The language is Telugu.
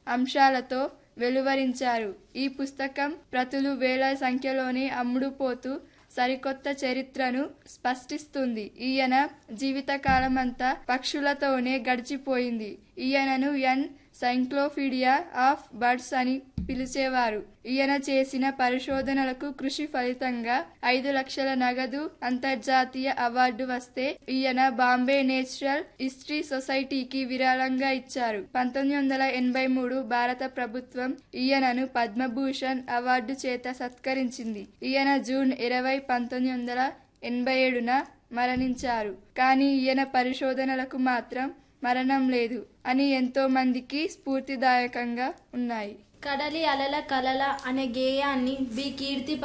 అంశాలతో వెలువరించారు ఈ పుస్తకం ప్రతులు వేల సంఖ్యలోనే అమ్ముడుపోతూ సరికొత్త చరిత్రను స్పష్టిస్తుంది ఈయన జీవితకాలమంతా పక్షులతోనే గడిచిపోయింది ఈయనను ఎన్ సైక్లోపీడియా ఆఫ్ బర్డ్స్ అని పిలిచేవారు ఈయన చేసిన పరిశోధనలకు కృషి ఫలితంగా ఐదు లక్షల నగదు అంతర్జాతీయ అవార్డు వస్తే ఈయన బాంబే నేచురల్ హిస్టరీ సొసైటీకి విరాళంగా ఇచ్చారు పంతొమ్మిది వందల ఎనభై మూడు భారత ప్రభుత్వం ఈయనను పద్మభూషణ్ అవార్డు చేత సత్కరించింది ఈయన జూన్ ఇరవై పంతొమ్మిది వందల ఎనభై ఏడున మరణించారు కానీ ఈయన పరిశోధనలకు మాత్రం మరణం లేదు అని ఎంతో మందికి స్ఫూర్తిదాయకంగా ఉన్నాయి కడలి అలల కలల అనే గేయాన్ని బి కీర్తి